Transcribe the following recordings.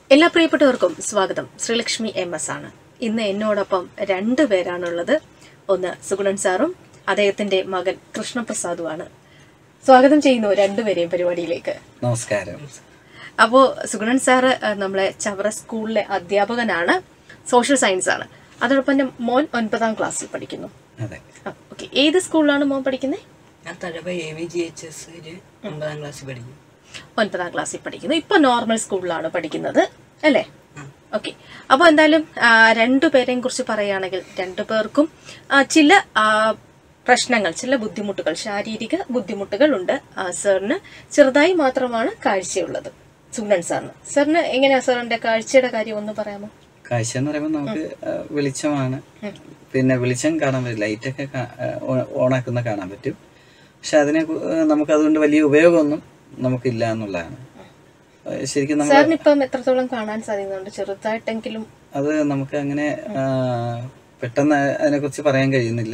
എല്ലാ പ്രിയപ്പെട്ടവർക്കും സ്വാഗതം ശ്രീലക്ഷ്മി എം എസ് ആണ് ഇന്ന് എന്നോടൊപ്പം രണ്ടു പേരാണുള്ളത് ഒന്ന് സുഗുണൻ സാറും അദ്ദേഹത്തിന്റെ മകൻ കൃഷ്ണപ്രസാദുമാണ് സ്വാഗതം ചെയ്യുന്നു രണ്ടുപേരെയും പരിപാടിയിലേക്ക് നമസ്കാരം അപ്പോൾ സുഗുണൻ സാറ് അഹ്, നമ്മളെ ചവറ സ്കൂളിലെ അധ്യാപകനാണ് സോഷ്യൽ സയൻസ് ആണ് അതോടൊപ്പം തന്നെ മോൻ ഒൻപതാം ക്ലാസ്സിൽ പഠിക്കുന്നു അതെ ഓക്കെ ഏത് സ്കൂളിലാണ് മോൻ പഠിക്കുന്നത് ഞാൻ Thazhava A V G H S ഒമ്പതാം ക്ലാസ്സിൽ പഠിക്കും ഒൻപതാം ക്ലാസ്സിൽ പഠിക്കുന്നു ഇപ്പൊ നോർമൽ സ്കൂളിലാണ് പഠിക്കുന്നത് അല്ലേ ഓക്കെ അപ്പോൾ എന്തായാലും ആ, രണ്ടുപേരെയും കുറിച്ച് പറയുകയാണെങ്കിൽ രണ്ടുപേർക്കും ആ, ചില ആ, പ്രശ്നങ്ങൾ ചില ബുദ്ധിമുട്ടുകൾ ശാരീരിക ബുദ്ധിമുട്ടുകൾ ഉണ്ട് ആ, സാറിന് ചെറുതായി മാത്രമാണ് കാഴ്ചയുള്ളത് സുഗൺ സാറിന് സാറിന് എങ്ങനെയാ സാറിന്റെ കാഴ്ചയുടെ കാര്യം ഒന്ന് പറയാമോ കാഴ്ച എന്ന് പറയുമ്പോൾ നമുക്ക് ആ, വെളിച്ചമാണ് പിന്നെ വെളിച്ചം കാണാൻ പറ്റും ലൈറ്റൊക്കെ ഓണാക്കുന്ന കാണാൻ പറ്റും പക്ഷെ അതിനെ കു- ആ, നമുക്ക് അതുകൊണ്ട് വലിയ ഉപയോഗമൊന്നും നമുക്കില്ല എന്നുള്ളതാണ് ആ, ശരിക്കും നമ്മൾ സാറിന് ഇപ്പം എത്രത്തോളം കാണാൻ സാധിക്കുന്നുണ്ട് ചെറുതായിട്ടെങ്കിലും അത് നമുക്ക് അങ്ങനെ ആ, പെട്ടെന്ന് അതിനെക്കുറിച്ച് പറയാൻ കഴിയുന്നില്ല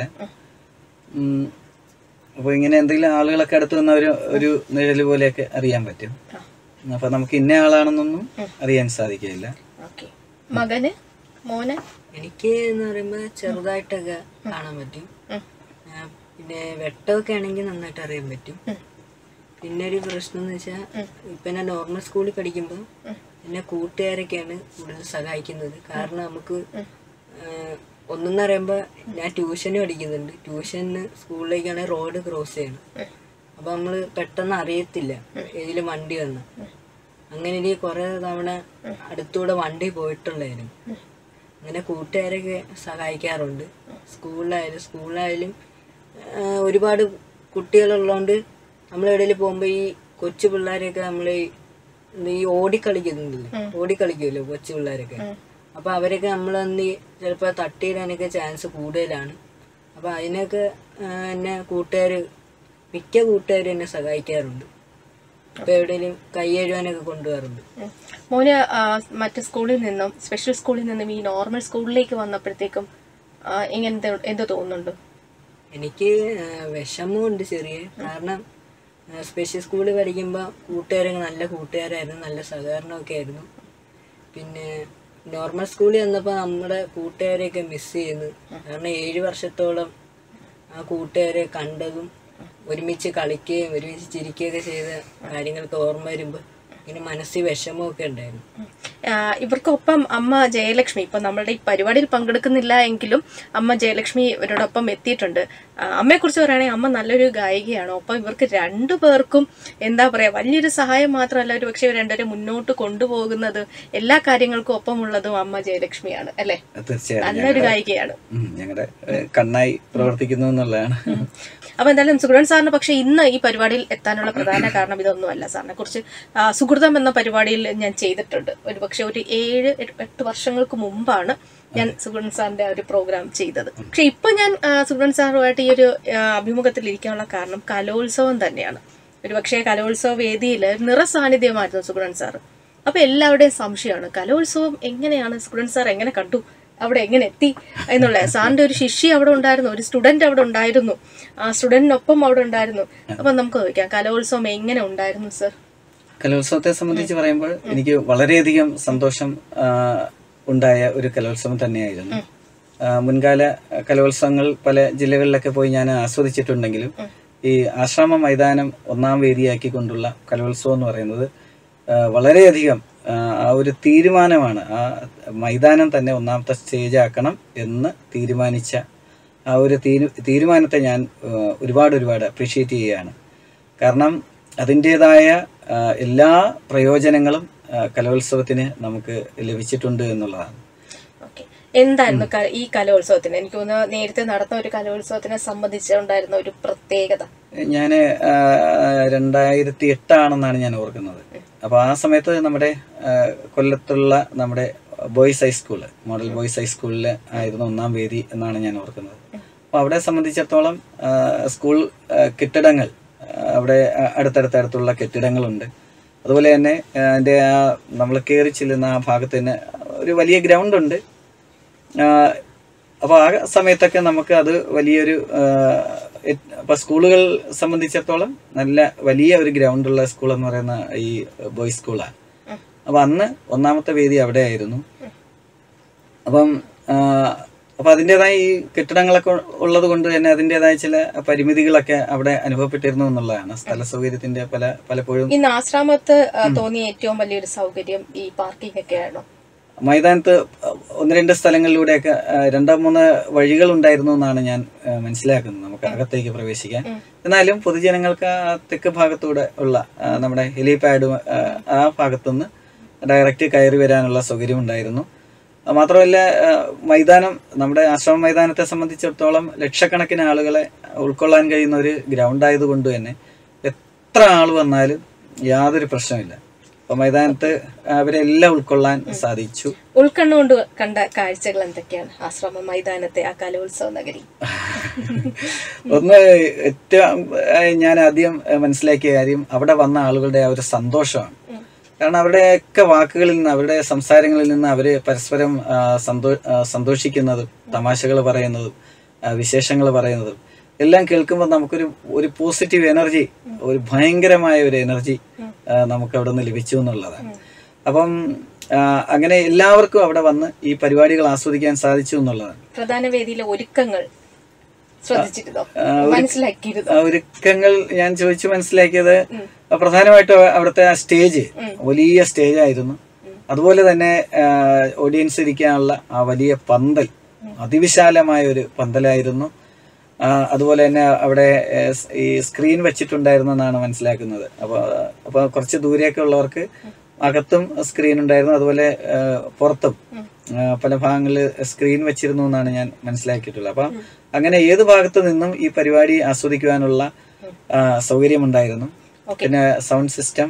ഉം. അപ്പോൾ ഇങ്ങനെ എന്തെങ്കിലും ആളുകളൊക്കെ അടുത്ത് വന്ന ഒരു ഒരു നിഴല് പോലെയൊക്കെ അറിയാൻ പറ്റും അപ്പൊ നമുക്ക് ഇന്ന ആളാണെന്നൊന്നും അറിയാൻ സാധിക്കില്ല ഓക്കെ മകന് മോന് എനിക്ക് എന്ന് പറയുമ്പോൾ ചെറുതായിട്ടൊക്കെ കാണാൻ പറ്റും ഉം. ആ, പിന്നെ വെട്ടമൊക്കെ ആണെങ്കിൽ നന്നായിട്ട് അറിയാൻ പറ്റും പിന്നെ ഒരു പ്രശ്നം എന്ന് വെച്ചാൽ ഇപ്പൊ ഞാൻ നോർമൽ സ്കൂളിൽ പഠിക്കുമ്പോൾ എന്നെ കൂട്ടുകാരൊക്കെയാണ് കൂടുതൽ സഹായിക്കുന്നത് കാരണം നമുക്ക് ഒന്നെന്ന് പറയുമ്പോൾ ഞാൻ ട്യൂഷന് പഠിക്കുന്നുണ്ട് ട്യൂഷന് സ്കൂളിലേക്കാണെങ്കിൽ റോഡ് ക്രോസ് ചെയ്യണം അപ്പൊ നമ്മള് പെട്ടെന്ന് അറിയത്തില്ല ഏതിലും വണ്ടി വന്ന് അങ്ങനെ എനിക്ക് കുറെ തവണ അടുത്തൂടെ വണ്ടി പോയിട്ടുള്ളായിരുന്നു അങ്ങനെ കൂട്ടുകാരൊക്കെ സഹായിക്കാറുണ്ട് സ്കൂളിലായാലും സ്കൂളിലായാലും ആ, ഒരുപാട് കുട്ടികളുള്ളതുകൊണ്ട് നമ്മൾ എവിടെയെങ്കിലും പോകുമ്പോൾ ഈ കൊച്ചു പിള്ളേരെയൊക്കെ നമ്മൾ ഈ ഓടിക്കളിക്കുന്നുണ്ടല്ലോ ഓടിക്കളിക്കുമല്ലോ കൊച്ചു പിള്ളേരൊക്കെ അപ്പൊ അവരൊക്കെ നമ്മളന്ന് ചിലപ്പോൾ തട്ടിയിടാനൊക്കെ ചാൻസ് കൂടുതലാണ് അപ്പൊ അതിനൊക്കെ ആ, എന്നെ കൂട്ടുകാര് മിക്ക കൂട്ടുകാരും എന്നെ സഹായിക്കാറുണ്ട് ഇപ്പൊ എവിടെയെങ്കിലും കൈ എഴുവാനൊക്കെ കൊണ്ടുപോകാറുണ്ട് ഉം. മോന് ആ, മറ്റ് സ്കൂളിൽ നിന്നും സ്പെഷ്യൽ സ്കൂളിൽ നിന്നും ഈ നോർമൽ സ്കൂളിലേക്ക് വന്നപ്പോഴത്തേക്കും ആ, എങ്ങനെ എന്ത് തോന്നുന്നുണ്ട് എനിക്ക് ആ, വിഷമമുണ്ട് ചെറിയ കാരണം ആ, സ്പെഷ്യൽ സ്കൂളിൽ പഠിക്കുമ്പോൾ കൂട്ടുകാരൊക്കെ നല്ല കൂട്ടുകാരായിരുന്നു നല്ല സഹകരണമൊക്കെ ആയിരുന്നു പിന്നെ നോർമൽ സ്കൂളിൽ വന്നപ്പോൾ നമ്മുടെ കൂട്ടുകാരെയൊക്കെ മിസ് ചെയ്യുന്നു കാരണം ഏഴ് വർഷത്തോളം ആ കൂട്ടുകാരെ കണ്ടതും ഒരുമിച്ച് കളിക്കുകയും ഒരുമിച്ച് ചിരിക്കുകയൊക്കെ ചെയ്ത കാര്യങ്ങളൊക്കെ ഓർമ്മ വരുമ്പോൾ ഇങ്ങനെ മനസ്സിൽ വിഷമമൊക്കെ ഉണ്ടായിരുന്നു ആ, ഇവർക്കൊപ്പം അമ്മ ജയലക്ഷ്മി ഇപ്പൊ നമ്മളുടെ ഈ പരിപാടിയിൽ പങ്കെടുക്കുന്നില്ല എങ്കിലും അമ്മ ജയലക്ഷ്മി ഇവരോടൊപ്പം എത്തിയിട്ടുണ്ട് അമ്മയെ കുറിച്ച് പറയുകയാണെങ്കിൽ അമ്മ നല്ലൊരു ഗായികയാണ് ഒപ്പം ഇവർക്ക് രണ്ടു പേർക്കും എന്താ പറയാ വലിയൊരു സഹായം മാത്രമല്ല ഒരു പക്ഷേ ഇവർ രണ്ടുപേരെ മുന്നോട്ട് കൊണ്ടുപോകുന്നത് എല്ലാ കാര്യങ്ങൾക്കും ഒപ്പമുള്ളതും അമ്മ ജയലക്ഷ്മിയാണ് അല്ലെ തീർച്ചയായും നല്ലൊരു ഗായികയാണ് ഞങ്ങളുടെ കണ്ണായി പ്രവർത്തിക്കുന്നു എന്നുള്ളതാണ് അപ്പൊ എന്തായാലും സുഗുണൻ സാറിന് പക്ഷെ ഇന്ന് ഈ പരിപാടിയിൽ എത്താനുള്ള പ്രധാന കാരണം ഇതൊന്നുമല്ല സാറിനെ കുറിച്ച് ആ, സുഹൃതം എന്ന പരിപാടിയിൽ ഞാൻ ചെയ്തിട്ടുണ്ട് ഒരു പക്ഷെ ഒരു ഏഴ് എട്ട് എട്ട് വർഷങ്ങൾക്ക് മുമ്പാണ് ഞാൻ സുഗുണൻ സാറിന്റെ ആ ഒരു പ്രോഗ്രാം ചെയ്തത് പക്ഷെ ഇപ്പൊ ഞാൻ ആ, സുഗുണൻ സാറുമായിട്ട് ഈ ഒരു ആ, അഭിമുഖത്തിൽ ഇരിക്കാനുള്ള കാരണം കലോത്സവം തന്നെയാണ് ഒരു പക്ഷേ കലോത്സവ വേദിയിൽ നിറസാന്നിധ്യമായിരുന്നു സുഗുണൻ സാറ് അപ്പൊ എല്ലാവരുടെയും സംശയമാണ് കലോത്സവം എങ്ങനെയാണ് സുഗുണൻ സാർ എങ്ങനെ കണ്ടു അവിടെ എങ്ങനെ എത്തി എന്നുള്ള സാറിന്റെ ഒരു ശിഷ്യ അവിടെ ഉണ്ടായിരുന്നു ഒരു സ്റ്റുഡന്റ് അവിടെ ഉണ്ടായിരുന്നു ആ സ്റ്റുഡന്റിനൊപ്പം അവിടെ ഉണ്ടായിരുന്നു അപ്പൊ നമുക്ക് ചോദിക്കാം കലോത്സവം എങ്ങനെ ഉണ്ടായിരുന്നു സർ കലോത്സവത്തെ സംബന്ധിച്ച് പറയുമ്പോൾ എനിക്ക് വളരെയധികം സന്തോഷം ആ, ഉണ്ടായ ഒരു കലോത്സവം തന്നെയായിരുന്നു ആ, മുൻകാല കലോത്സവങ്ങൾ പല ജില്ലകളിലൊക്കെ പോയി ഞാൻ ആസ്വദിച്ചിട്ടുണ്ടെങ്കിലും ഈ ആശ്രമ മൈതാനം ഒന്നാം വേദിയാക്കിക്കൊണ്ടുള്ള കലോത്സവം എന്ന് പറയുന്നത് ആ, വളരെയധികം ആ, ആ ഒരു തീരുമാനമാണ് ആ മൈതാനം തന്നെ ഒന്നാമത്തെ സ്റ്റേജ് ആക്കണം എന്ന് തീരുമാനിച്ച ആ ഒരു തീരു തീരുമാനത്തെ ഞാൻ ആ, ഒരുപാട് ഒരുപാട് അപ്രീഷിയേറ്റ് ചെയ്യുകയാണ് കാരണം അതിൻ്റെതായ ആ, എല്ലാ പ്രയോജനങ്ങളും ആ, കലോത്സവത്തിന് നമുക്ക് ലഭിച്ചിട്ടുണ്ട് എന്നുള്ളതാണ് ഓക്കെ എന്തായിരുന്നു ക- ഈ കലോത്സവത്തിന് എനിക്ക് തോന്നുന്നു നേരത്തെ നടന്ന ഒരു കലോത്സവത്തിനെ സംബന്ധിച്ചുണ്ടായിരുന്ന ഒരു പ്രത്യേകത ഞാൻ രണ്ടായിരത്തി എട്ടാണെന്നാണ് ഞാൻ ഓർക്കുന്നത് അപ്പോൾ ആ സമയത്ത് നമ്മുടെ ആ, കൊല്ലത്തുള്ള നമ്മുടെ ബോയ്സ് ഹൈസ്കൂള് മോഡൽ ബോയ്സ് ഹൈസ്കൂളിൽ ആയിരുന്നു ഒന്നാം വേദി എന്നാണ് ഞാൻ ഓർക്കുന്നത് അപ്പോൾ അവിടെ സംബന്ധിച്ചിടത്തോളം ആ, സ്കൂൾ ആ, കെട്ടിടങ്ങൾ ആ, അവിടെ ആ, അടുത്തടുത്തടുത്തുള്ള കെട്ടിടങ്ങളുണ്ട് അതുപോലെ തന്നെ ആ, അതിൻ്റെ ആ നമ്മൾ കയറി ചെല്ലുന്ന ആ ഭാഗത്ത് തന്നെ ഒരു വലിയ ഗ്രൗണ്ട് ഉണ്ട് അപ്പോൾ ആ സമയത്തൊക്കെ നമുക്ക് അത് വലിയൊരു ആ, എ- അപ്പൊ സ്കൂളുകൾ സംബന്ധിച്ചിടത്തോളം നല്ല വലിയ ഒരു ഗ്രൗണ്ടുള്ള സ്കൂൾ എന്ന് പറയുന്ന ഈ ബോയ്സ് സ്കൂളാണ് അപ്പം അന്ന് ഒന്നാമത്തെ വേദി അവിടെ ആയിരുന്നു അപ്പം ആ, അപ്പം അതിൻ്റെതായ ഈ കെട്ടിടങ്ങളൊക്കെ ഉള്ളത് കൊണ്ട് തന്നെ അതിൻ്റെതായ ചില പരിമിതികളൊക്കെ അവിടെ അനുഭവപ്പെട്ടിരുന്നു എന്നുള്ളതാണ് സ്ഥല സൗകര്യത്തിന്റെ പല പലപ്പോഴും ഇന്ന് ആശ്രാമത്ത് ആ, തോന്നിയ ഏറ്റവും വലിയൊരു സൗകര്യം ഈ പാർക്കിംഗ് ഒക്കെയാണോ മൈതാനത്ത് ഒന്ന് രണ്ട് സ്ഥലങ്ങളിലൂടെയൊക്കെ ആ, രണ്ടോ മൂന്ന് വഴികൾ ഉണ്ടായിരുന്നു എന്നാണ് ഞാൻ ആ, മനസ്സിലാക്കുന്നത് നമുക്ക് അകത്തേക്ക് പ്രവേശിക്കാൻ എന്നാലും പൊതുജനങ്ങൾക്ക് ആ തെക്ക് ഭാഗത്തൂടെ ഉള്ള ആ, നമ്മുടെ ഹെലിപാഡ് ആ ഭാഗത്തുനിന്ന് ഡയറക്റ്റ് കയറി വരാനുള്ള സൗകര്യം ഉണ്ടായിരുന്നു ആ, മാത്രമല്ല ആ, മൈതാനം നമ്മുടെ ആശ്രമ മൈതാനത്തെ സംബന്ധിച്ചിടത്തോളം ലക്ഷക്കണക്കിന് ആളുകളെ ഉൾക്കൊള്ളാൻ കഴിയുന്ന ഒരു ഗ്രൗണ്ട് ആയതുകൊണ്ട് തന്നെ എത്ര ആൾ വന്നാലും യാതൊരു പ്രശ്നമില്ല അപ്പൊ മൈതാനത്ത് അവരെ എല്ലാം ഉൾക്കൊള്ളാൻ സാധിച്ചു ഉൾക്കണ്ണുകൊണ്ട് കണ്ട കാഴ്ചകൾ എന്തൊക്കെയാണ് ആശ്രമ മൈതാനത്തെ ആ കലോത്സവ നഗരി ഒന്ന് ഏറ്റവും ഏഹ്, ഞാൻ ആദ്യം ഏഹ്, മനസ്സിലാക്കിയ കാര്യം അവിടെ വന്ന ആളുകളുടെ ആ ഒരു സന്തോഷമാണ് കാരണം അവരുടെയൊക്കെ വാക്കുകളിൽ നിന്ന് അവരുടെ സംസാരങ്ങളിൽ നിന്ന് അവര് പരസ്പരം ആ, സന്തോ ആ, സന്തോഷിക്കുന്നതും തമാശകൾ പറയുന്നതും വിശേഷങ്ങൾ പറയുന്നതും എല്ലാം കേൾക്കുമ്പോൾ നമുക്കൊരു ഒരു പോസിറ്റീവ് എനർജി ഒരു ഭയങ്കരമായ ഒരു എനർജി നമുക്ക് അവിടെ നിന്ന് ലഭിച്ചു എന്നുള്ളതാണ് അപ്പം ആ, അങ്ങനെ എല്ലാവർക്കും അവിടെ വന്ന് ഈ പരിപാടികൾ ആസ്വദിക്കാൻ സാധിച്ചു എന്നുള്ളതാണ് പ്രധാന വേദിയിലെ ഒരുക്കങ്ങൾ ശ്രദ്ധിച്ചിരുന്നോ മനസ്സിലാക്കിയിരുന്നോ ആ ഒരുക്കങ്ങൾ ഞാൻ ചോദിച്ചു മനസ്സിലാക്കിയത് പ്രധാനമായിട്ടും അവിടുത്തെ ആ സ്റ്റേജ് വലിയ സ്റ്റേജ് ആയിരുന്നു അതുപോലെ തന്നെ ഓഡിയൻസ് ഇരിക്കാനുള്ള ആ വലിയ പന്തൽ അതിവിശാലമായ ഒരു പന്തലായിരുന്നു ആ, അതുപോലെ തന്നെ അവിടെ ഏ, സ് ഈ സ്ക്രീൻ വെച്ചിട്ടുണ്ടായിരുന്നു എന്നാണ് മനസ്സിലാക്കുന്നത് അപ്പോൾ അപ്പോൾ കുറച്ച് ദൂരെയൊക്കെ ഉള്ളവർക്ക് അകത്തും സ്ക്രീൻ ഉണ്ടായിരുന്നു അതുപോലെ ഏ, പുറത്തും ആ, പല ഭാഗങ്ങളിൽ സ്ക്രീൻ വെച്ചിരുന്നു എന്നാണ് ഞാൻ മനസ്സിലാക്കിയിട്ടുള്ളത് അപ്പം അങ്ങനെ ഏത് ഭാഗത്തു നിന്നും ഈ പരിപാടി ആസ്വദിക്കുവാനുള്ള ആ, സൗകര്യമുണ്ടായിരുന്നു പിന്നെ സൗണ്ട് സിസ്റ്റം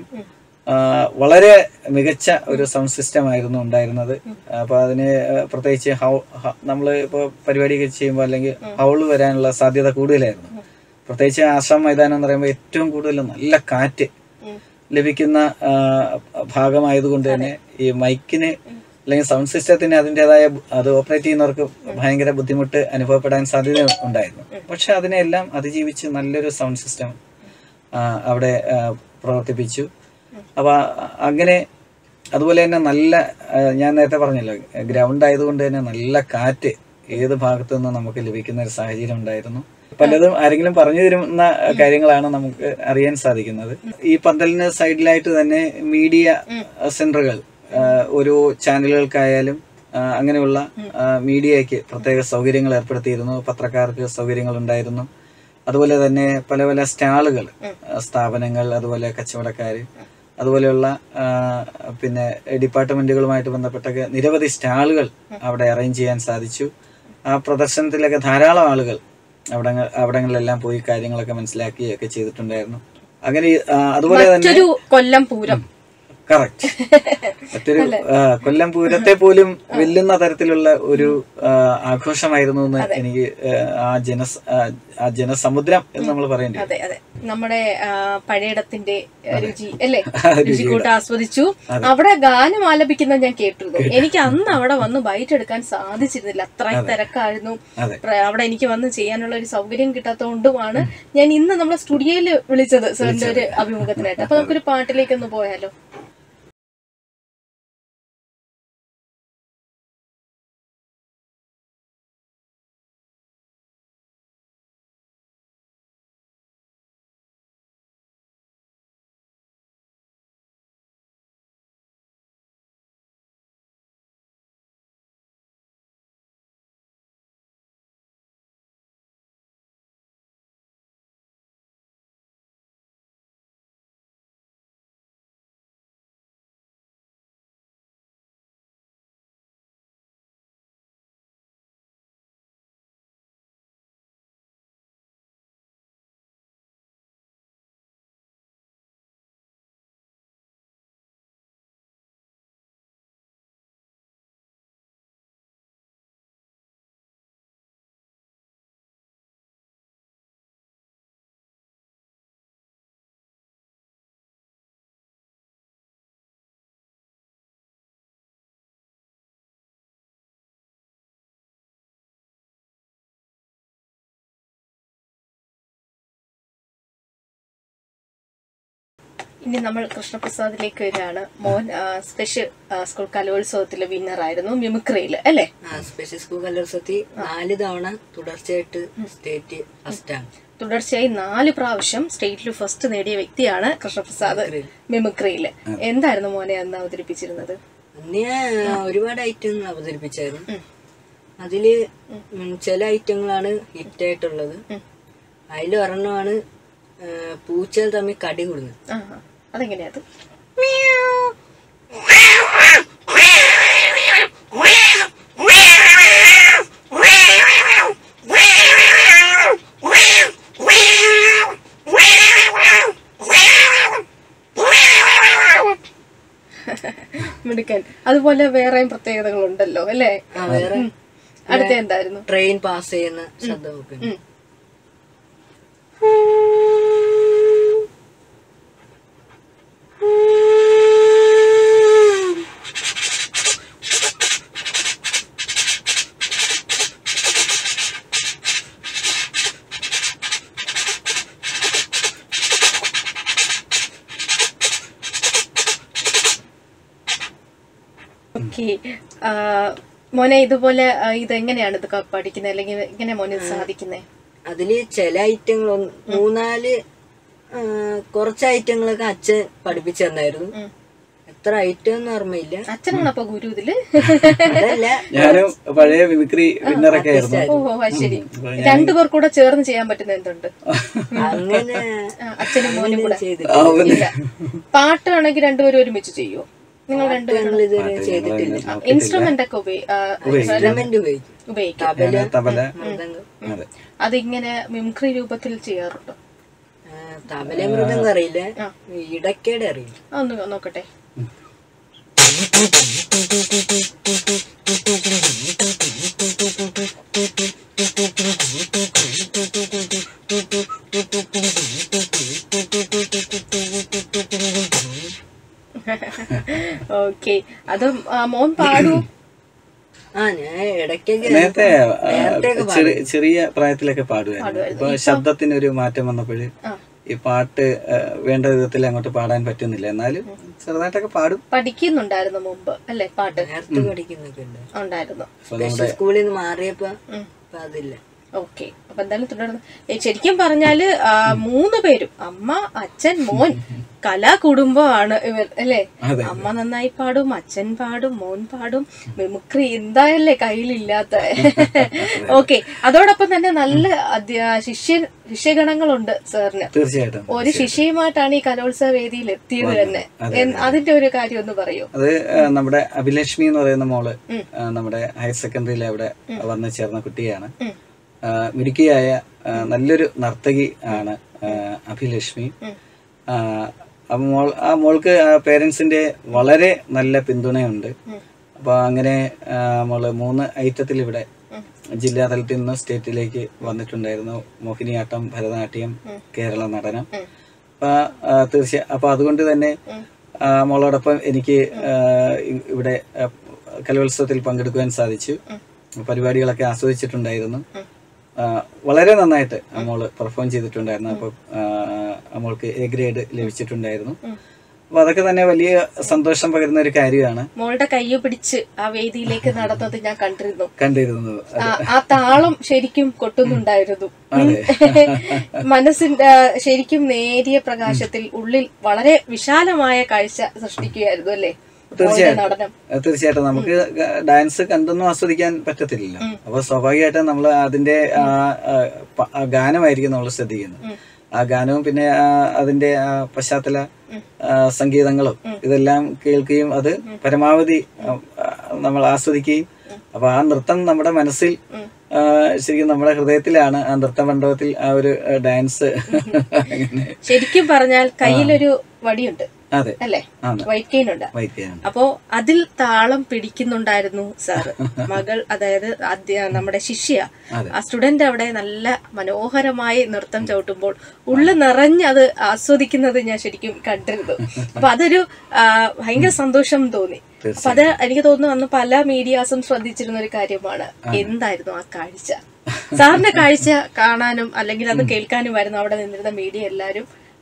വളരെ മികച്ച ഒരു സൗണ്ട് സിസ്റ്റം ആയിരുന്നു ഉണ്ടായിരുന്നത് അപ്പൊ അതിന് ആ, പ്രത്യേകിച്ച് ഹൗ നമ്മൾ ഇപ്പോൾ പരിപാടിയൊക്കെ ചെയ്യുമ്പോൾ അല്ലെങ്കിൽ ഹൗള് വരാനുള്ള സാധ്യത കൂടുതലായിരുന്നു പ്രത്യേകിച്ച് ആശ്രമ മൈതാനം എന്ന് പറയുമ്പോൾ ഏറ്റവും കൂടുതൽ നല്ല കാറ്റ് ലഭിക്കുന്ന ആ, ഭാഗമായതുകൊണ്ട് തന്നെ ഈ മൈക്കിന് അല്ലെങ്കിൽ സൗണ്ട് സിസ്റ്റത്തിന് അതിൻ്റെതായ അത് ഓപ്പറേറ്റ് ചെയ്യുന്നവർക്ക് ഭയങ്കര ബുദ്ധിമുട്ട് അനുഭവപ്പെടാൻ സാധ്യത ഉണ്ടായിരുന്നു പക്ഷെ അതിനെല്ലാം അതിജീവിച്ച് നല്ലൊരു സൗണ്ട് സിസ്റ്റം അവിടെ ആ, പ്രവർത്തിപ്പിച്ചു അപ്പൊ ആ- അങ്ങനെ അതുപോലെ തന്നെ നല്ല ആ, ഞാൻ നേരത്തെ പറഞ്ഞല്ലോ ഗ്രൗണ്ട് ആയതുകൊണ്ട് തന്നെ നല്ല കാറ്റ് ഏത് ഭാഗത്തു നിന്നും നമുക്ക് ലഭിക്കുന്ന ഒരു സാഹചര്യം ഉണ്ടായിരുന്നു പലതും ആരെങ്കിലും പറഞ്ഞു തരുന്ന കാര്യങ്ങളാണ് നമുക്ക് അറിയാൻ സാധിക്കുന്നത് ഈ പന്തലിന് സൈഡിലായിട്ട് തന്നെ മീഡിയ സെന്ററുകൾ ആ, ഓരോ ചാനലുകൾക്കായാലും ആ, അങ്ങനെയുള്ള ആ, മീഡിയയ്ക്ക് പ്രത്യേക സൗകര്യങ്ങൾ ഏർപ്പെടുത്തിയിരുന്നു പത്രക്കാർക്ക് സൗകര്യങ്ങൾ ഉണ്ടായിരുന്നു അതുപോലെ തന്നെ പല പല സ്റ്റാളുകൾ സ്ഥാപനങ്ങൾ അതുപോലെ കച്ചവടക്കാർ അതുപോലെയുള്ള ആ, പിന്നെ ഡിപ്പാർട്ട്മെന്റുകളുമായിട്ട് ബന്ധപ്പെട്ടൊക്കെ നിരവധി സ്റ്റാളുകൾ അവിടെ അറേഞ്ച് ചെയ്യാൻ സാധിച്ചു ആ പ്രദർശനത്തിലൊക്കെ ധാരാളം ആളുകൾ അവിടെ അവിടങ്ങളിലെല്ലാം പോയി കാര്യങ്ങളൊക്കെ മനസ്സിലാക്കുകയൊക്കെ ചെയ്തിട്ടുണ്ടായിരുന്നു അങ്ങനെ ഈ, ആ, അതുപോലെ തന്നെ മറ്റൊരു കൊല്ലം പൂരം കറക്റ്റ് മറ്റൊരു ആ, കൊല്ലം പൂരത്തെ പോലും വെല്ലുന്ന തരത്തിലുള്ള ഒരു ആ, ആഘോഷമായിരുന്നു എന്ന് എനിക്ക് ആ, ആ ജന ആ ജനസമുദ്രം എന്ന് നമ്മൾ പറയേണ്ടി വരും. അതെ അതെ നമ്മുടെ ആ, പഴയിടത്തിന്റെ രുചി അല്ലേ രുചി കൂട്ട് ആസ്വദിച്ചു അവിടെ ഗാനം ആലപിക്കുന്നത് ഞാൻ കേട്ടിരുന്നു എനിക്ക് അന്ന് അവിടെ വന്ന് ബൈറ്റ് എടുക്കാൻ സാധിച്ചിരുന്നില്ല അത്രയും തിരക്കായിരുന്നു അതെ. പ്ര- അവിടെ എനിക്ക് വന്ന് ചെയ്യാനുള്ള ഒരു സൗകര്യം കിട്ടാത്തതുകൊണ്ടുമാണ് ഞാൻ ഇന്ന് നമ്മളെ സ്റ്റുഡിയോയിൽ വിളിച്ചത് സാറിന്റെ ഒരു അഭിമുഖത്തിനായിട്ട് അപ്പൊ നമുക്കൊരു പാട്ടിലേക്ക് ഒന്ന് പോയാലോ ഇനി നമ്മൾ കൃഷ്ണപ്രസാദിലേക്ക് വരികയാണ് മോൻ ആ, സ്പെഷ്യൽ ആ, സ്കൂൾ കലോത്സവത്തിലെ വിന്നർ ആയിരുന്നു മിമിക്രിയില് അല്ലേ ആ സ്പെഷ്യൽ സ്കൂൾ കലോത്സവത്തിൽ നാല് തവണ തുടർച്ചയായിട്ട് സ്റ്റേറ്റ് ഫസ്റ്റാണ് തുടർച്ചയായി നാല് പ്രാവശ്യം സ്റ്റേറ്റിൽ ഫസ്റ്റ് നേടിയ വ്യക്തിയാണ് കൃഷ്ണപ്രസാദ് മിമിക്രിയില് എന്തായിരുന്നു മോനെ അന്ന് അവതരിപ്പിച്ചിരുന്നത് അന്ന് ഞാൻ ഒരുപാട് ഐറ്റങ്ങൾ അവതരിപ്പിച്ചായിരുന്നു അതില് ഉം ചില ഐറ്റങ്ങളാണ് ഹിറ്റായിട്ടുള്ളത് അതിൽ ഒരെണ്ണമാണ് ആ, പൂച്ചകൾ തമ്മിൽ കടി കൂടുന്നത് ആ ആ. അതെങ്ങനെയാ അത് മിടുക്കൻ അതുപോലെ വേറെയും പ്രത്യേകതകളുണ്ടല്ലോ അല്ലേ ആ വേറെ അടുത്ത എന്തായിരുന്നു ട്രെയിൻ പാസ് ചെയ്യുന്ന ശബ്ദമൊക്കെ ഉണ്ട്. ഉം. ഓക്കെ മോനെ ഇതുപോലെ ആ, ഇതെങ്ങനെയാണ് ഇത് ക- പഠിക്കുന്നത് അല്ലെങ്കിൽ എങ്ങനെ മോനെ ഇത് സാധിക്കുന്നേ അതില് ചില ഐറ്റങ്ങൾ ഒന്ന് മൂന്നാല് ആ, കുറച്ച് ഐറ്റങ്ങളൊക്കെ അച്ഛൻ പഠിപ്പിച്ചു തന്നായിരുന്നു ഉം. എത്ര ഐറ്റം എന്ന് ഓർമ്മയില്ല അച്ഛനാണ് അപ്പൊ ഗുരു ഇതില് അതല്ല ഞാനും പഴയ മിമിക്രി വിന്നറൊക്കെ ആയിരുന്നു ഓ ഓ, അത് ശരി രണ്ടുപേർ കൂടെ ചേർന്ന് ചെയ്യാൻ പറ്റുന്ന എന്തുണ്ട് അങ്ങനെ ആ, അച്ഛനും മോനും കൂടെ ചെയ്തിട്ട് ആ, പിന്നെ ഇല്ല പാട്ടാണെങ്കിൽ രണ്ടുപേരും ഒരുമിച്ച് ചെയ്യുമോ നിങ്ങൾ രണ്ടുപേരും ഞങ്ങൾ ഇതുവരെ ചെയ്തിട്ടില്ല ഇൻസ്ട്രുമെന്റ് ഒക്കെ ഉപയോഗി- ആ, ഇൻസ്ട്രുമെന്റ് ഉപയോഗിക്കും ഉപയോഗിക്കും തബല തബല മൃദംഗം അതെ അതിങ്ങനെ മിമിക്രി രൂപത്തിൽ ചെയ്യാറുണ്ടോ ആ, തബല മൃദംഗം അറിയില്ല ഇടയ്ക്കേടെ അറിയില്ല ആ, ഒന്ന് നോക്കട്ടെ ഓക്കെ അത് ആ, മോൻ പാടൂ ആ ഞാൻ ഇടയ്ക്കൊക്കെ നേരത്തെ ആ, ചെറിയ ചെറിയ പ്രായത്തിലൊക്കെ പാടുമായിരുന്നു ഇപ്പൊ ശബ്ദത്തിന് ഒരു മാറ്റം വന്നപ്പോഴ് ഈ പാട്ട് ആ, വേണ്ട വിധത്തിൽ അങ്ങോട്ട് പാടാൻ പറ്റുന്നില്ല എന്നാലും ചെറുതായിട്ടൊക്കെ പാടും പഠിക്കുന്നുണ്ടായിരുന്നു മുമ്പ് അല്ലേ പാട്ട് നേരത്തെ പഠിക്കുന്നൊക്കെ ഉണ്ട് ഉണ്ടായിരുന്നു സ്പെഷ്യൽ സ്കൂളിൽ നിന്ന് മാറിയപ്പോ ഇപ്പൊ അതില്ല ഓക്കെ അപ്പൊ എന്തായാലും തുടർന്ന് ഏ, ശരിക്കും പറഞ്ഞാല് ആ, മൂന്ന് പേരും അമ്മ അച്ഛൻ മോൻ കലാകുടുംബമാണ് ഇവർ അല്ലേ അതെ. അമ്മ നന്നായി പാടും അച്ഛൻ പാടും മോൻ പാടും മിമിക്രി എന്തായല്ലേ കയ്യിലില്ലാത്ത ഓക്കെ അതോടൊപ്പം തന്നെ നല്ല അധ്യ- ശിഷ്യ ശിഷ്യഗണങ്ങളുണ്ട് സാറിന് തീർച്ചയായിട്ടും ഒരു ശിഷ്യയുമായിട്ടാണ് ഈ കലോത്സവ വേദിയിൽ എത്തിയത് തന്നെ എന്ന് അതിന്റെ ഒരു കാര്യം ഒന്ന് പറയൂ അത് ആ, നമ്മുടെ അഭിലക്ഷ്മി എന്ന് പറയുന്ന മോള് ആ, നമ്മുടെ ഹയർ സെക്കൻഡറിയിൽ അവിടെ വന്ന് ചേർന്ന കുട്ടിയാണ് ആ, മിടുക്കിയായ ആ, നല്ലൊരു നർത്തകി ആണ് ആ, അഭിലക്ഷ്മി ആ, ആ മോൾ ആ മോൾക്ക് പേരൻസിന്റെ വളരെ നല്ല പിന്തുണയുണ്ട് അപ്പൊ അങ്ങനെ ആ, മോള് മൂന്ന് ഐറ്റത്തിൽ ഇവിടെ ജില്ലാ തലത്തിൽ നിന്ന് സ്റ്റേറ്റിലേക്ക് വന്നിട്ടുണ്ടായിരുന്നു മോഹിനിയാട്ടം ഭരതനാട്യം കേരള നടനം അപ്പൊ തീർച്ചയായും അപ്പൊ അതുകൊണ്ട് തന്നെ ആ, മോളോടൊപ്പം എനിക്ക് ആ, ഇ- ഇവിടെ ആ, കലോത്സവത്തിൽ പങ്കെടുക്കുവാൻ സാധിച്ചു പരിപാടികളൊക്കെ ആസ്വദിച്ചിട്ടുണ്ടായിരുന്നു ആ, വളരെ നന്നായിട്ട് അമ്മോള് പെർഫോം ചെയ്തിട്ടുണ്ടായിരുന്നു അപ്പൊ ആ, അമ്മോൾക്ക് എ ഗ്രേഡ് ലഭിച്ചിട്ടുണ്ടായിരുന്നു അപ്പൊ അതൊക്കെ തന്നെ വലിയ സന്തോഷം പകരുന്ന ഒരു കാര്യമാണ് മോളുടെ കയ്യ് പിടിച്ച് ആ വേദിയിലേക്ക് നടന്നത് ഞാൻ കണ്ടിരുന്നു കണ്ടിരുന്നത് ആ ആ താളം ശരിക്കും കൊട്ടുന്നുണ്ടായിരുന്നു ഉം. മനസ്സിന്റെ ആ, ശരിക്കും നേരിയ പ്രകാശത്തിൽ ഉള്ളിൽ വളരെ വിശാലമായ കാഴ്ച സൃഷ്ടിക്കുകയായിരുന്നു അല്ലേ മോളുടെ നടനം അത് തീർച്ചയായിട്ടും നമുക്ക് ഗ- ഡാൻസ് കണ്ടൊന്നും ആസ്വദിക്കാൻ പറ്റത്തില്ലല്ലോ അപ്പൊ സ്വാഭാവികമായിട്ടും നമ്മൾ അതിന്റെ ആ, ആ, പ- ആ ഗാനമായിരിക്കും നമ്മൾ ശ്രദ്ധിക്കുന്നത് ആ ഗാനവും പിന്നെ ആ, അതിന്റെ ആ പശ്ചാത്തല ആ, സംഗീതങ്ങളും ഇതെല്ലാം കേൾക്കുകയും അത് പരമാവധി ആ, ആ, നമ്മൾ ആസ്വദിക്കുകയും അപ്പൊ ആ നൃത്തം നമ്മുടെ മനസ്സിൽ ആ, ശരിക്കും നമ്മുടെ ഹൃദയത്തിലാണ് ആ നൃത്ത മണ്ഡപത്തിൽ ആ ഒരു ആ, ഡാൻസ് അങ്ങനെ ശരിക്കും പറഞ്ഞാൽ കയ്യിലൊരു വടിയുണ്ട് അതെ അല്ലേ ആണ്. വൈറ്റ് കെയിൻ ഉണ്ട് വൈദ്യാണ് അപ്പോ അതിൽ താളം പിടിക്കുന്നുണ്ടായിരുന്നു സാറ് മകൾ അതായത് അധ്യ- നമ്മുടെ ശിഷ്യ ആ സ്റ്റുഡന്റ് അവിടെ നല്ല മനോഹരമായി നൃത്തം ചവിട്ടുമ്പോൾ ഉള്ളു നിറഞ്ഞ് അത് ആസ്വദിക്കുന്നത് ഞാൻ ശരിക്കും കണ്ടിരുന്നു അപ്പൊ അതൊരു ആ, ഭയങ്കര സന്തോഷം തോന്നി അപ്പൊ അത് എനിക്ക് തോന്നുന്നു അന്ന് പല മീഡിയാസും ശ്രദ്ധിച്ചിരുന്ന ഒരു കാര്യമാണ് എന്തായിരുന്നു ആ കാഴ്ച സാറിന്റെ കാഴ്ച കാണാനും അല്ലെങ്കിൽ അത് കേൾക്കാനും വരുന്നു അവിടെ നിന്നിരുന്ന മീഡിയ എല്ലാരും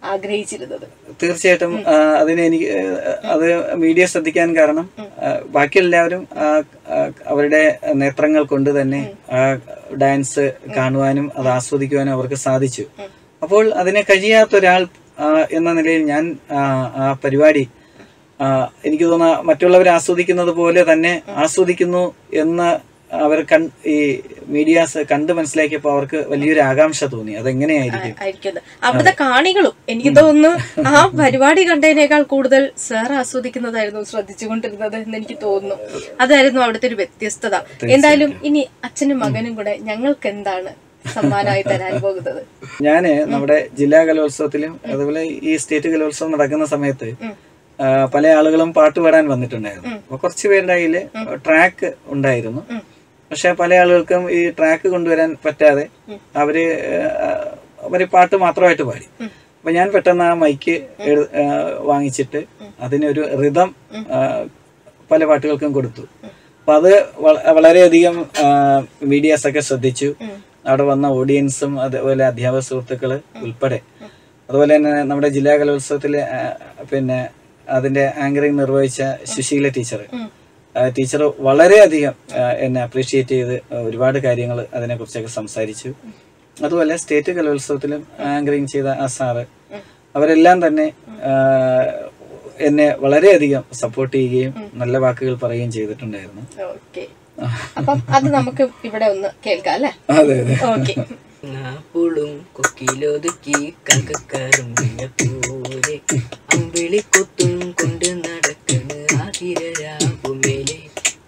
ആഗ്രഹിച്ചിരുന്നത് തീർച്ചയായിട്ടും ആ, അതിന് എനിക്ക് ആ, അത് മീഡിയ ശ്രദ്ധിക്കാൻ കാരണം ആ, ബാക്കി എല്ലാവരും ആ, ആ, അവരുടെ നേത്രങ്ങൾ കൊണ്ട് തന്നെ ആ ഡാൻസ് കാണുവാനും അത് ആസ്വദിക്കുവാനും അവർക്ക് സാധിച്ചു അപ്പോൾ അതിന് കഴിയാത്ത ഒരാൾ ആ, എന്ന നിലയിൽ ഞാൻ ആ, ആ പരിപാടി ആ, എനിക്ക് തോന്നുന്ന മറ്റുള്ളവർ ആസ്വദിക്കുന്നത് പോലെ തന്നെ ആസ്വദിക്കുന്നു എന്ന് അവർ കൺ ഈ മീഡിയാസ് കണ്ട് മനസ്സിലാക്കിയപ്പോൾ അവർക്ക് വലിയൊരു ആകാംക്ഷ തോന്നി അതെങ്ങനെയായിരിക്കും ആയിരിക്കുന്നത് അവിടുത്തെ കാണികളും എനിക്ക് തോന്നുന്നു ആ പരിപാടി കണ്ടതിനേക്കാൾ കൂടുതൽ സാർ ആസ്വദിക്കുന്നതായിരുന്നു ശ്രദ്ധിച്ചുകൊണ്ടിരുന്നത് എന്ന് എനിക്ക് തോന്നുന്നു അതായിരുന്നു അവിടുത്തെ ഒരു വ്യത്യസ്തത എന്തായാലും ഇനി അച്ഛനും മകനും കൂടെ ഞങ്ങൾക്ക് എന്താണ് സമ്മാനമായി തരാൻ പോകുന്നത് ഞാന് നമ്മുടെ ജില്ലാ കലോത്സവത്തിലും അതുപോലെ ഈ സ്റ്റേറ്റ് കലോത്സവം നടക്കുന്ന സമയത്ത് ആ, പല ആളുകളും പാട്ട് പാടാൻ വന്നിട്ടുണ്ടായിരുന്നു അപ്പൊ കുറച്ച് പേരുടെ കയ്യില് ട്രാക്ക് ഉണ്ടായിരുന്നു പക്ഷെ പല ആളുകൾക്കും ഈ ട്രാക്ക് കൊണ്ടുവരാൻ പറ്റാതെ അവര് ആ, അവര് പാട്ട് മാത്രമായിട്ട് പാടി അപ്പൊ ഞാൻ പെട്ടെന്ന് ആ മൈക്ക് എഴു- ആ, വാങ്ങിച്ചിട്ട് അതിനൊരു റിതം പല പാട്ടുകൾക്കും കൊടുത്തു അപ്പൊ അത് വള- വളരെയധികം മീഡിയാസ് ഒക്കെ ശ്രദ്ധിച്ചു അവിടെ വന്ന ഓഡിയൻസും അതുപോലെ അധ്യാപക സുഹൃത്തുക്കള് ഉൾപ്പെടെ അതുപോലെ തന്നെ നമ്മുടെ ജില്ലാ കലോത്സവത്തിലെ ആ, പിന്നെ അതിന്റെ ആങ്കറിംഗ് നിർവഹിച്ച സുശീല ടീച്ചർ ടീച്ചർ വളരെയധികം ആ, എന്നെ അപ്രീഷിയേറ്റ് ചെയ്ത് ഒരുപാട് കാര്യങ്ങൾ അതിനെക്കുറിച്ചൊക്കെ സംസാരിച്ചു അതുപോലെ സ്റ്റേറ്റ് കലോത്സവത്തിലും ആങ്കറിംഗ് ചെയ്ത ആ സാറ് അവരെല്ലാം തന്നെ ആ, എന്നെ വളരെയധികം സപ്പോർട്ട് ചെയ്യുകയും നല്ല വാക്കുകൾ പറയുകയും ചെയ്തിട്ടുണ്ടായിരുന്നു ഓക്കെ അപ്പം അത് നമുക്ക് ഇവിടെ ഒന്ന് കേൾക്കാം അല്ലേ അതെ അതെ ഓക്കെ നാപ്പുളും കൊക്കിലൊതുക്കി കക്കറുമ്പിയ പോലെ അമ്പിളി കൊത്തും കൊണ്ട് നടക്കണ് ആതിരരാകുമേലെ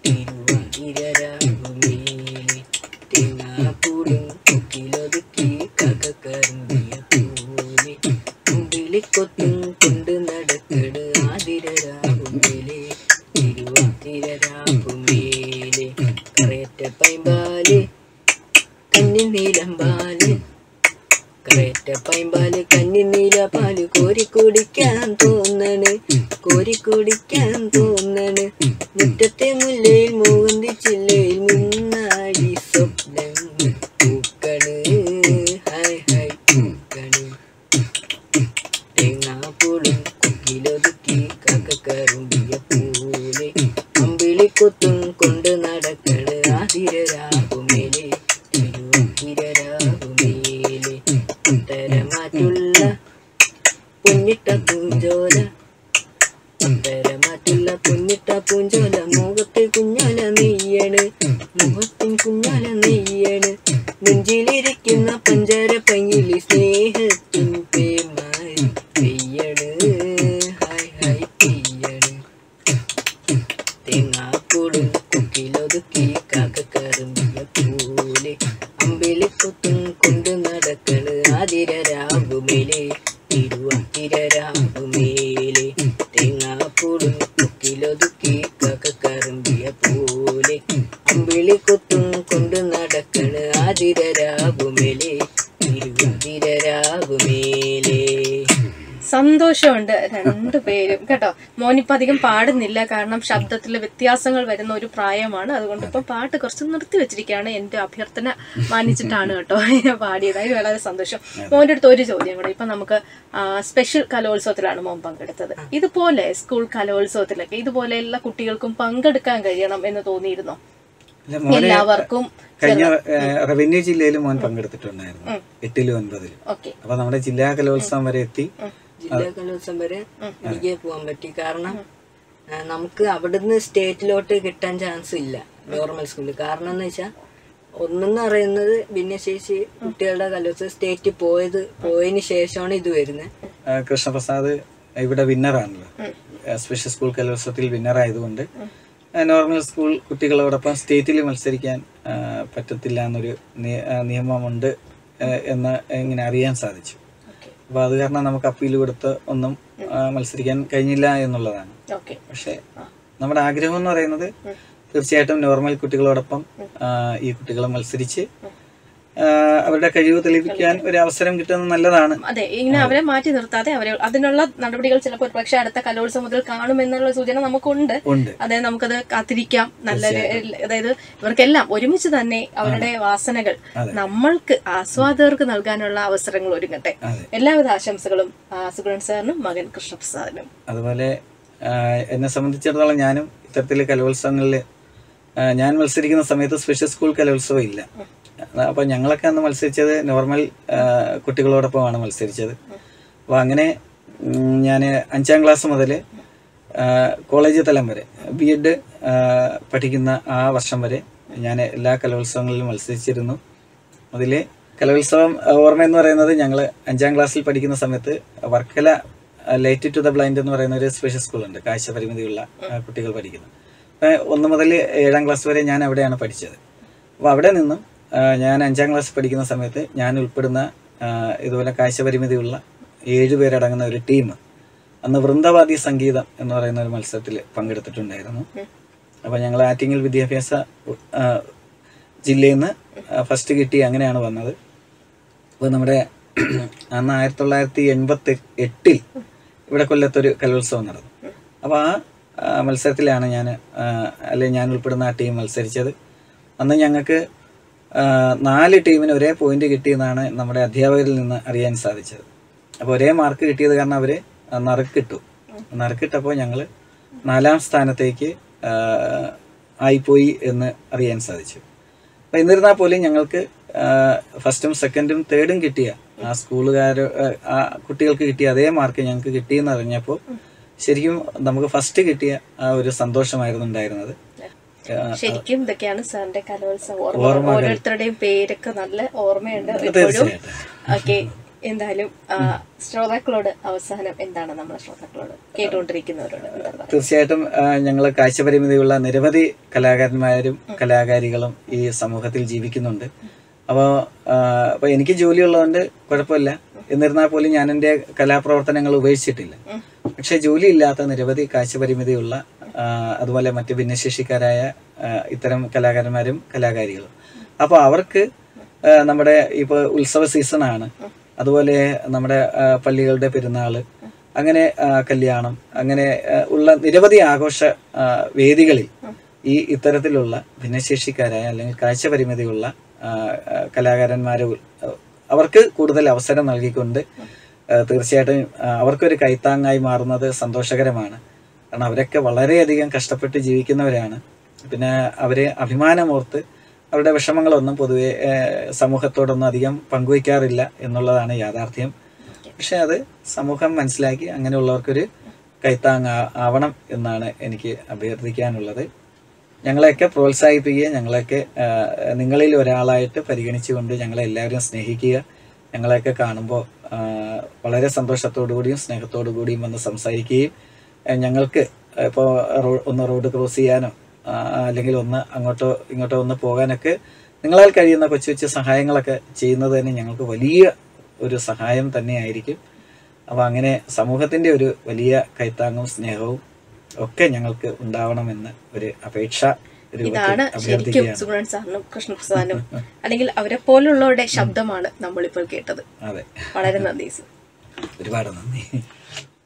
തിരുവാതിരരാകുമേലെ തേങ്ങാപ്പൂളും കൊക്കിലൊതുക്കി കക്കറുമ്പിയ പോലെ അമ്പിളി കൊത്തും കൊണ്ട് നടക്കണ് ആതിരരാകുമേലെ തിരുവാതിരരാകുമേലെ കറയറ്റ പൈമ്പാല് കന്നി നീലമ്പാല് കറയറ്റ പൈമ്പാല് കന്നി നീല പാല് കോരി കുടിക്കാൻ തോന്നണ് കോരി കുടിക്കാൻ തോന്നണ് മുറ്റത്തെ മുല്ലയിൽ മൂവന്തി ചില്ലയിൽ മുന്നാടി സ്വപ്നം പൂക്കണ് ഹായ് ഹായ് പൂക്കണ് തേങ്ങാപ്പൂളും കുക്കിലൊതുക്കി കാക്കക്കറുമ്പിയ പൂലെ അമ്പിളിക്കൊത്തും കൊണ്ട് നടക്കണ് ആതിരരാകുമേലെ തിരുവാതിരരാകുമേലെ ഉത്തരമാറ്റുള്ള പൊന്നിട്ട പൂഞ്ചോല ഉത്തരമാറ്റുള്ള പൊന്നിട്ട പൂഞ്ചോല മുഖത്തെ കുഞ്ഞാല നെയ്യണ് മുഖത്തിൻ കുഞ്ഞാല നെയ്യണ് നെഞ്ചിലിരിക്കുന്ന പഞ്ചാര പൈങ്കിളി സ്നേഹത്തിൻ പേമായി പെയ്യണ് ഹായ് ഹായ് പെയ്യണ് തേങ്ങാപ്പൂടും കുക്കിലൊതുക്കി കാക്കക്കറുമ്പിയ പോലെ അമ്പിളിക്കൊത്തും കൊണ്ട് നടക്കണ് ആതിരരാകുമേലെ തിരുവാതിരരാകുമേലെ തേങ്ങാപ്പൂടും കുക്കിലൊതുക്കി കാക്കക്കറുമ്പിയ പോലെ അമ്പിളിക്കൊത്തും കൊണ്ട് നടക്കണ് ആതിരരാകുമേലെ തിരുവാതിരരാകുമേലെ സന്തോഷമുണ്ട് രണ്ടുപേരും കേട്ടോ മോനിപ്പോ അധികം പാടുന്നില്ല കാരണം ശബ്ദത്തിൽ വ്യത്യാസങ്ങൾ വരുന്ന ഒരു പ്രായമാണ് അതുകൊണ്ട് ഇപ്പം പാട്ട് കുറച്ച് നിർത്തി വെച്ചിരിക്കുകയാണ് എന്റെ അഭ്യർത്ഥന മാനിച്ചിട്ടാണ് കേട്ടോ പാടിയതായി വളരെ സന്തോഷം മോന്റെ അടുത്ത് ഒരു ചോദ്യം കൂടെ ഇപ്പൊ നമുക്ക് ആ, സ്പെഷ്യൽ കലോത്സവത്തിലാണ് മോൻ പങ്കെടുത്തത് ഇതുപോലെ സ്കൂൾ കലോത്സവത്തിലൊക്കെ ഇതുപോലെയുള്ള കുട്ടികൾക്കും പങ്കെടുക്കാൻ കഴിയണം എന്ന് തോന്നിയിരുന്നോ അല്ല, മോനെ എല്ലാവർക്കും കഴിഞ്ഞ റവന്യൂ ജില്ലയിൽ മോൻ പങ്കെടുത്തിട്ടുണ്ടായിരുന്നു എട്ടിലും ഒൻപതിലും ഓക്കെ അപ്പൊ നമ്മുടെ ജില്ലാ കലോത്സവം വരെ എത്തി ജില്ലാ കലോത്സവം വരെ എനിക്ക് പോകാൻ പറ്റി കാരണം ആ, നമുക്ക് അവിടുന്ന് സ്റ്റേറ്റിലോട്ട് കിട്ടാൻ ചാൻസ് ഇല്ല നോർമൽ സ്കൂളിൽ കാരണം എന്ന് വെച്ചാൽ ഒന്നെന്ന് പറയുന്നത് ഭിന്നശേഷി കുട്ടികളുടെ കലോത്സവം സ്റ്റേറ്റ് പോയത് പോയതിന് ശേഷമാണ് ഇത് വരുന്നത് ആ, കൃഷ്ണപ്രസാദ് ഇവിടെ വിന്നറാണല്ലോ സ്പെഷ്യൽ സ്കൂൾ കലോത്സവത്തിൽ വിന്നർ ആയതുകൊണ്ട് ആ, നോർമൽ സ്കൂൾ കുട്ടികളോടൊപ്പം സ്റ്റേറ്റിൽ മത്സരിക്കാൻ ആ, പറ്റത്തില്ല എന്നൊരു നിയ- ആ, നിയമമുണ്ട് ആ, എന്ന് ഇങ്ങനെ അറിയാൻ സാധിച്ചു അപ്പൊ അത് കാരണം നമുക്ക് അപ്പീൽ കൊടുത്ത് ഒന്നും ആ, മത്സരിക്കാൻ കഴിഞ്ഞില്ല എന്നുള്ളതാണ് ഓക്കെ പക്ഷെ നമ്മുടെ ആഗ്രഹം എന്ന് പറയുന്നത് തീർച്ചയായിട്ടും നോർമൽ കുട്ടികളോടൊപ്പം ആ, ഈ കുട്ടികളെ മത്സരിച്ച് ആ, അവരുടെ കഴിവ് തെളിയിക്കാൻ ഒരു അവസരം കിട്ടുന്നത് നല്ലതാണ് അതെ ഇങ്ങനെ അവരെ മാറ്റി നിർത്താതെ അവരെ അതിനുള്ള നടപടികൾ ചിലപ്പോൾ പക്ഷെ അടുത്ത കലോത്സവത്തിൽ കാണുമെന്നുള്ള സൂചന നമുക്കുണ്ട് ഉണ്ട് അതായത് നമുക്കത് കാത്തിരിക്കാം നല്ലൊരു അതായത് ഇവർക്കെല്ലാം ഒരുമിച്ച് തന്നെ അവരുടെ വാസനകൾ നമ്മൾക്ക് ആസ്വാദകർക്ക് നൽകാനുള്ള അവസരങ്ങൾ ഒരുങ്ങട്ടെ അതെ. എല്ലാവിധ ആശംസകളും ആ, സുഗുണൻ സാറിനും മകൻ കൃഷ്ണപ്രസാദിനും അതുപോലെ ആ, എന്നെ സംബന്ധിച്ചിടത്തോളം ഞാനും ഇത്തരത്തിൽ കലോത്സവങ്ങളിൽ ഞാൻ മത്സരിക്കുന്ന സമയത്ത് സ്പെഷ്യൽ സ്കൂൾ കലോത്സവം ഇല്ല അപ്പോൾ ഞങ്ങളൊക്കെ അന്ന് മത്സരിച്ചത് നോർമൽ ആ, കുട്ടികളോടൊപ്പമാണ് മത്സരിച്ചത് അപ്പോൾ അങ്ങനെ ഞാൻ അഞ്ചാം ക്ലാസ് മുതൽ കോളേജ് തലം വരെ ബി എഡ് പഠിക്കുന്ന ആ വർഷം വരെ ഞാൻ എല്ലാ കലോത്സവങ്ങളിലും മത്സരിച്ചിരുന്നു അതിൽ കലോത്സവം ആ, ഓർമ്മ എന്ന് പറയുന്നത് ഞങ്ങൾ അഞ്ചാം ക്ലാസ്സിൽ പഠിക്കുന്ന സമയത്ത് Varkala light to the blind എന്ന് പറയുന്ന ഒരു സ്പെഷ്യൽ സ്കൂളുണ്ട് കാഴ്ച പരിമിതിയുള്ള ആ, കുട്ടികൾ പഠിക്കുന്നത് അപ്പോൾ ഒന്ന് മുതൽ ഏഴാം ക്ലാസ് വരെ ഞാൻ അവിടെയാണ് പഠിച്ചത് അപ്പോൾ അവിടെ നിന്നും ആ, ഞാൻ അഞ്ചാം ക്ലാസ് പഠിക്കുന്ന സമയത്ത് ഞാൻ ഉൾപ്പെടുന്ന ആ, ഇതുപോലെ കാഴ്ച പരിമിതിയുള്ള ഏഴ് പേരടങ്ങുന്ന ഒരു ടീം അന്ന് വൃന്ദവാദി സംഗീതം എന്ന് പറയുന്ന ഒരു മത്സരത്തിൽ പങ്കെടുത്തിട്ടുണ്ടായിരുന്നു അപ്പോൾ ഞങ്ങൾ ആറ്റിങ്ങൽ വിദ്യാഭ്യാസ ആ, ജില്ലയിൽ നിന്ന് ഫസ്റ്റ് കിട്ടി അങ്ങനെയാണ് വന്നത് അപ്പോൾ നമ്മുടെ അന്ന് ആയിരത്തി തൊള്ളായിരത്തി എൺപത്തി എട്ടിൽ ഇവിടെ കൊല്ലത്തൊരു കലോത്സവം നടന്നു അപ്പോൾ ആ ആ, മത്സരത്തിലാണ് ഞാൻ അല്ലെങ്കിൽ ഞാൻ ഉൾപ്പെടുന്ന ആ ടീം മത്സരിച്ചത് അന്ന് ഞങ്ങൾക്ക് ആ, നാല് ടീമിന് ഒരേ പോയിന്റ് കിട്ടിയെന്നാണ് നമ്മുടെ അധ്യാപകരിൽ നിന്ന് അറിയാൻ സാധിച്ചത് അപ്പോൾ ഒരേ മാർക്ക് കിട്ടിയത് കാരണം അവർ നറുക്കിട്ടു നറുക്കിട്ടപ്പോൾ ഞങ്ങൾ നാലാം സ്ഥാനത്തേക്ക് ആ, ആയിപ്പോയി എന്ന് അറിയാൻ സാധിച്ചു അപ്പം എന്നിരുന്നാൽ പോലും ഞങ്ങൾക്ക് ഫസ്റ്റും സെക്കൻഡും തേർഡും കിട്ടിയ ആ സ്കൂളുകാർ ആ കുട്ടികൾക്ക് കിട്ടിയ അതേ മാർക്ക് ഞങ്ങൾക്ക് കിട്ടിയെന്ന് അറിഞ്ഞപ്പോൾ ശരിക്കും നമുക്ക് ഫസ്റ്റ് കിട്ടിയ ആ ഒരു സന്തോഷമായിരുന്നു ഉണ്ടായിരുന്നത് ആ, ശരിക്കും ഇതൊക്കെയാണ് സാറിന്റെ കലോത്സവം ഓർമ്മ ഓരോരുത്തരുടെയും പേരൊക്കെ നല്ല ഓർമ്മയുണ്ട് ഇപ്പോഴും തീർച്ചയായിട്ടും. ഓക്കെ എന്തായാലും ആ, ശ്രോതാക്കളോട് അവസാനം എന്താണ് നമ്മുടെ ശ്രോതാക്കളോട് കേട്ടുകൊണ്ടിരിക്കുന്നവരോട് എന്താ പറയുക തീർച്ചയായിട്ടും ഞങ്ങൾ കാഴ്ചപരിമിതിയുള്ള നിരവധി കലാകാരന്മാരും കലാകാരികളും ഈ സമൂഹത്തിൽ ജീവിക്കുന്നുണ്ട് അപ്പോൾ അപ്പോൾ എനിക്ക് ജോലിയുള്ളതുകൊണ്ട് കുഴപ്പമില്ല എന്നിരുന്നാൽ പോലും ഞാൻ എൻ്റെ കലാപ്രവർത്തനങ്ങൾ ഉപേക്ഷിച്ചിട്ടില്ല പക്ഷേ ജോലിയില്ലാത്ത നിരവധി കാഴ്ചപരിമിതിയുള്ള ആ, അതുപോലെ മറ്റ് ഭിന്നശേഷിക്കാരായ ആ, ഇത്തരം കലാകാരന്മാരും കലാകാരികളും അപ്പോൾ അവർക്ക് ആ, നമ്മുടെ ഇപ്പോൾ ഉത്സവ സീസണാണ് അതുപോലെ നമ്മുടെ ആ, പള്ളികളുടെ പെരുന്നാള് അങ്ങനെ ആ, കല്യാണം അങ്ങനെ ആ, ഉള്ള നിരവധി ആഘോഷ ആ, വേദികളിൽ ഈ ഇത്തരത്തിലുള്ള ഭിന്നശേഷിക്കാരായ അല്ലെങ്കിൽ കാഴ്ചപരിമിതിയുള്ള ആ, ആ, കലാകാരന്മാരെ ഉൾ- അവർക്ക് കൂടുതൽ അവസരം നൽകിക്കൊണ്ട് ആ, തീർച്ചയായിട്ടും ആ, അവർക്കൊരു കൈത്താങ്ങായി മാറുന്നത് സന്തോഷകരമാണ് കാരണം അവരൊക്കെ വളരെയധികം കഷ്ടപ്പെട്ട് ജീവിക്കുന്നവരാണ് പിന്നെ അവരെ അഭിമാനമോർത്ത് അവരുടെ വിഷമങ്ങളൊന്നും പൊതുവെ ആ, സമൂഹത്തോടൊന്നും അധികം പങ്കുവയ്ക്കാറില്ല എന്നുള്ളതാണ് യാഥാർത്ഥ്യം പക്ഷെ അത് സമൂഹം മനസ്സിലാക്കി അങ്ങനെയുള്ളവർക്കൊരു കൈത്താങ് ആ- ആവണം എന്നാണ് എനിക്ക് അഭ്യർത്ഥിക്കാനുള്ളത് ഞങ്ങളെയൊക്കെ പ്രോത്സാഹിപ്പിക്കുക ഞങ്ങളെയൊക്കെ ആ, നിങ്ങളിൽ ഒരാളായിട്ട് പരിഗണിച്ചുകൊണ്ട് ഞങ്ങളെ എല്ലാവരും സ്നേഹിക്കുക ഞങ്ങളെയൊക്കെ കാണുമ്പോൾ ആ, വളരെ സന്തോഷത്തോടു കൂടിയും സ്നേഹത്തോടു കൂടിയും വന്ന് സംസാരിക്കുകയും ആ, ഞങ്ങൾക്ക് ഇപ്പോൾ ഒന്ന് റോഡ് ക്രോസ് ചെയ്യാനോ ആ, അല്ലെങ്കിൽ ഒന്ന് അങ്ങോട്ടോ ഇങ്ങോട്ടോ ഒന്ന് പോകാനൊക്കെ നിങ്ങളാൽ കഴിയുന്ന കൊച്ചു കൊച്ചു സഹായങ്ങളൊക്കെ ചെയ്യുന്നത് തന്നെ ഞങ്ങൾക്ക് വലിയ ഒരു സഹായം തന്നെയായിരിക്കും അപ്പോൾ അങ്ങനെ സമൂഹത്തിൻ്റെ ഒരു വലിയ കൈത്താങ്ങും സ്നേഹവും ഒക്കെ ഞങ്ങൾക്ക് ഉണ്ടാവണമെന്ന് ഒരു അപേക്ഷ രൂപത്തിൽ ഇതാണ് ശരിക്കും അഭ്യർത്ഥിക്കുകയാണ് സുഗുണൻ സാറിനും കൃഷ്ണപ്രസാദിനും അല്ലെങ്കിൽ അവരെ പോലുള്ളവരുടെ ശബ്ദമാണ് നമ്മളിപ്പോൾ കേട്ടത് അതെ വളരെ നന്ദി സർ ഒരുപാട് നന്ദി